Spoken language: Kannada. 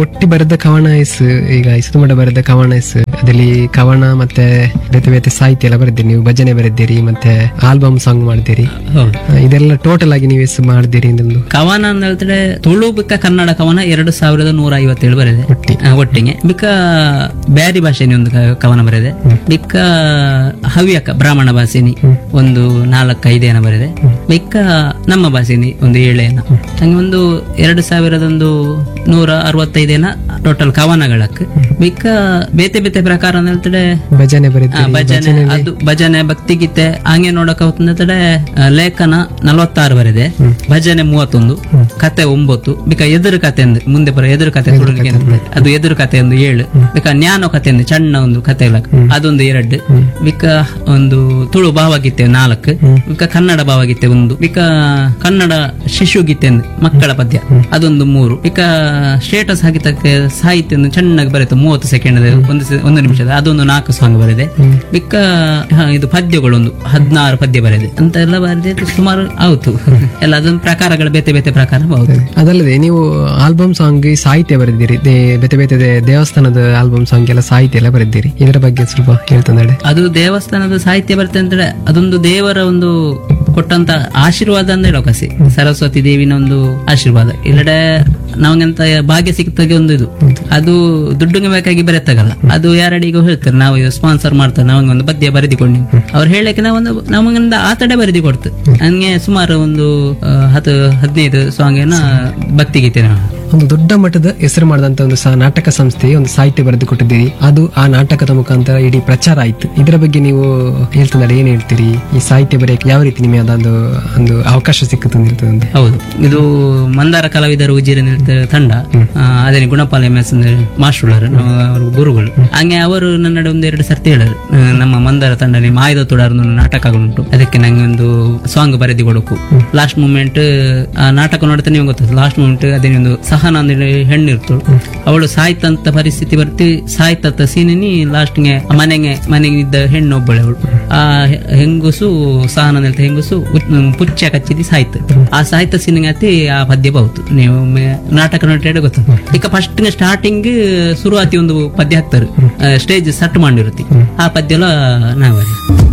ಒಟ್ಟಿ ಬರೆದ ಕವನ ಎಸ್ ಈಗ ಇಸುಮಡ ಬರೆದ ಕವನ ಎಸ್ ಅದಲ್ಲಿ ಕವನ ಮತ್ತೆ ಬೇತೆ ಬೇತೆ ಸಾಹಿತ್ಯ ಎಲ್ಲ ಬರೆದಿರಿ ನೀವು ಭಜನೆ ಬರೆದಿರಿ ಮತ್ತೆ ಆಲ್ಬಮ್ ಸಾಂಗ್ ಮಾಡಿದಿರಿ ಹೌದು ಆ, ಇದೆಲ್ಲ ಟೋಟಲ್ ಆಗಿ ನೀವು ಎಷ್ಟು ಮಾಡಿದಿರಿ ನಿಮ್ದು ಕವನ ಅಂತ ಹೇಳ್ತಾರೆ ತುಳು ಬಿಕ್ಕ ಕನ್ನಡ ಕವನ ಎರಡು ಸಾವಿರದ ನೂರ ಐವತ್ತೇಳು ಬರೆದೆ ಆ, ಒಟ್ಟಿಗೆ ಬಿಕ್ಕ ಬ್ಯಾರಿ ಭಾಷೆನಿ ಒಂದು ಕ- ಕವನ ಬರೆದೆ ಬಿಕ್ಕ ಹವ್ಯಕ ಬ್ರಾಹ್ಮಣ ಭಾಷೆನಿ ಒಂದು ನಾಲ್ಕು ಐದೇನ ಬರೆದೆ ಬಿಕ್ಕ ನಮ್ಮ ಭಾಷೆನಿ ಒಂದು ಏಳೇನ ಹಂಗೆ ಒಂದು ಎರಡು ಸಾವಿರದ ಒಂದು ನೂರ ಅರವತ್ತೈದೇನ ಟೋಟಲ್ ಕವನಗಳಕ್ಕೆ ಬಿಕ್ಕ ಬೇತೆ ಬೇತೆ ಪ್ರಕಾರ ಅಂತ ಹೇಳ್ತಾರೆ ಭಜನೆ ಆ, ಬರೆದಿರಿ ಭಜನೆ ಅದು ಭಜನೆ ಭಕ್ತಿಗೀತೆ ಹಂಗೆ ನೋಡಕ್ ಹೋಗ್ತಂದ್ರೆ ಲೇಖನ ನಲವತ್ತಾರು ಬರೆದೆ ಭಜನೆ ಮೂವತ್ತೊಂದು ಕತೆ ಒಂಬತ್ತು ಬಿಕ ಎದುರು ಕತೆ ಅಂದ್ ಮುಂದೆ ಬರೋ ಎದುರು ಕತೆ ತುಳುವಿಗೆ ಅಂತ ಅದು ಎದುರು ಕತೆ ಒಂದು ಏಳು ಬಿಕ ಜ್ಞಾನ ಕತೆ ಅಂದ್ ಸಣ್ಣ ಒಂದು ಕತೆ ಇಲ್ಲ ಅದೊಂದು ಎರಡು ಬಿಕ ಒಂದು ತುಳು ಭಾವಗೀತೆ ನಾಲ್ಕು ಬಿಕ ಕನ್ನಡ ಭಾವಗೀತೆ ಒಂದು ಬಿಕ ಕನ್ನಡ ಶಿಶು ಗೀತೆ ಅಂದ್ ಮಕ್ಕಳ ಪದ್ಯ ಅದೊಂದು ಮೂರು ಬಿಕ ಸ್ಟೇಟಸ್ ಹಾಕಿದ್ದಕ್ಕೆ ಸಾಹಿತ್ಯ ಒಂದು ಚೆನ್ನಾಗಿ ಬರುತ್ತೆ ಮೂವತ್ತು ಸೆಕೆಂಡ್ ಒಂದು ಸೆ- ಒಂದು ನಿಮಿಷದ ಅದೊಂದು ನಾಲ್ಕು ಸಾಂಗ್ ಬರೆದೆ ಬಿಕ್ಕ ಹ, ಇದು ಪದ್ಯಗಳೊಂದು ಹದಿನಾರು ಪದ್ಯ ಬರೆದೆ ಅಂತ ಎಲ್ಲ ಬರೆದಿದ್ದು ಸುಮಾರು ಆಯ್ತು ಎಲ್ಲ ಅದೊಂದು ಪ್ರಕಾರಗಳ ಬೇತೆ ಬೇತೆ ಪ್ರಕಾರ ಹೌದು ಅದಲ್ಲದೆ ನೀವು ಆಲ್ಬಮ್ ಸಾಂಗ್ ಸಾಹಿತ್ಯ ಬರೆದಿರಿ ದೇ- ಬೇತೆ ಬೇತೆ ದೇ- ದೇವಸ್ಥಾನದ ಆಲ್ಬಮ್ ಸಾಂಗ್ ಎಲ್ಲ ಸಾಹಿತ್ಯ ಎಲ್ಲ ಬರೆದಿರಿ ಇದರ ಬಗ್ಗೆ ಸ್ವಲ್ಪ ಹೇಳ್ತಂದ್ರೆ ಅದು ದೇವಸ್ಥಾನದ ಸಾಹಿತ್ಯ ಬರುತ್ತೆ ಅಂದ್ರೆ ಅದೊಂದು ದೇವರ ಒಂದು ಕೊಟ್ಟಂತ ಆಶೀರ್ವಾದ ಅಂತ ಹೇಳೋ ಕಸಿ ಸರಸ್ವತಿ ದೇವಿನ ಒಂದು ಆಶೀರ್ವಾದ ಇಲ್ಲಡೆ ನಮಗಂತ ಭಾಗ್ಯ ಸಿಕ್ತಾಗೆ ಒಂದು ಇದು ಅದು ದುಡ್ಡುಗೆ ಬೇಕಾಗಿ ಬರೆತ್ತಾಗಲ್ಲ ಅದು ಯಾರಡಿಗೂ ಹೇಳ್ತಾರೆ ನಾವು ಸ್ಪಾನ್ಸರ್ ಮಾಡ್ತಾರೆ ನಾವಂಗೆ ಒಂದು ಪದ್ಯ ಬರೆದಿಕೊಂಡು ಅವ್ರು ಹೇಳಕ್ಕೆ ನಾವೊಂದು ನಮಗಿಂದ ಆತಡೆ ಬರೆದಿ ಕೊಡ್ತು ಹಂಗೆ ಸುಮಾರು ಒಂದು ಆ, ಹತ್ತು ಹದಿನೈದು ಸಾಂಗ್ ಏನ ಭಕ್ತಿಗೀತೆ ನಾವು ಒಂದು ದೊಡ್ಡ ಮಟ್ಟದ ಹೆಸರು ಮಾಡಿದಂತ ಒಂದು ಸ- ನಾಟಕ ಸಂಸ್ಥೆ ಒಂದು ಸಾಹಿತ್ಯ ಬರೆದು ಕೊಟ್ಟಿದ್ದೀರಿ ಅದು ಆ ನಾಟಕದ ಮುಖಾಂತರ ಇಡೀ ಪ್ರಚಾರ ಆಯ್ತು ಇದರ ಬಗ್ಗೆ ನೀವು ಹೇಳ್ತಂದ್ರೆ ಏನ್ ಹೇಳ್ತೀರಿ ಈ ಸಾಹಿತ್ಯ ಬರೆಯಕ್ಕೆ ಯಾವ ರೀತಿ ನಿಮಗೆ ಅದೊಂದು ಒಂದು ಅವಕಾಶ ಸಿಕ್ಕುತ್ತೆ ಅಂತ ಹೇಳ್ತದೆ ಒಂದು ಹೌದು ಇದು ಮಂದಾರ ಕಲಾವಿದರು ಉಜಿರ ನೃತ್ಯ ತಂಡ ಆ, ಅದೇ ಗುಣಪಾಲ ಎಂ ಎಸ್ ಮಾಸ್ಟರ್ ಅವರು ಗುರುಗಳು ಹಂಗೆ ಅವರು ನನ್ನ ಒಂದು ಎರಡು ಸರ್ತಿ ಹೇಳರು ಆ, ನಮ್ಮ ಮಂದಾರ ತಂಡ ನಿಮ್ಮ ಆಯ್ದ ತುಡಾರ್ದು ಒಂದು ನಾಟಕಗಳುಂಟು ಅದಕ್ಕೆ ನಂಗೆ ಒಂದು ಸಾಂಗ್ ಬರೆದಿ ಕೊಡಕು ಲಾಸ್ಟ್ ಮೂಮೆಂಟ್ ಆ ನಾಟಕ ನೋಡ್ತಾ ನಿಮ್ಗೆ ಗೊತ್ತಾಯ್ತು ಲಾಸ್ಟ್ ಮೂಮೆಂಟ್ ಅದೇ ಒಂದು ಸಹನ ಅಂದ್ರೆ ಹೆಣ್ಣು ಇರ್ತಳು ಅವಳು ಸಾಯ್ತಂತ ಪರಿಸ್ಥಿತಿ ಬರ್ತಿ ಸಾಯ್ತಂತ ಸೀನಿನಿ ಲಾಸ್ಟ್ಗೆ ಮನೆಗೆ ಮನೆಗೆ ಇದ್ದ ಹೆಣ್ಣು ಒಬ್ಬಳೆ ಅವಳು ಆ ಹೆ- ಹೆಂಗುಸು ಸಹನ ಅಂತ ಹೆಂಗುಸು ಉಚ್- ಪುಚ್ಚ ಕಚ್ಚಿದಿ ಸಾಯ್ತು ಆ ಸಾಯ್ತ ಸೀನಿಗೆ ಅತಿ ಆ ಪದ್ಯ ಬಹುದು ನೀವು ಮೆ- ನಾಟಕ ನೋಡಿದ್ರೆ ಗೊತ್ತು ಈಗ ಫಸ್ಟ್ ಸ್ಟಾರ್ಟಿಂಗ್ ಶುರುವಾತಿ ಒಂದು ಪದ್ಯ ಹಾಕ್ತಾರೆ ಸ್ಟೇಜ್ ಸಟ್ ಮಾಡಿರುತ್ತೆ ಆ ಪದ್ಯ ಎಲ್ಲ ನಾವೇ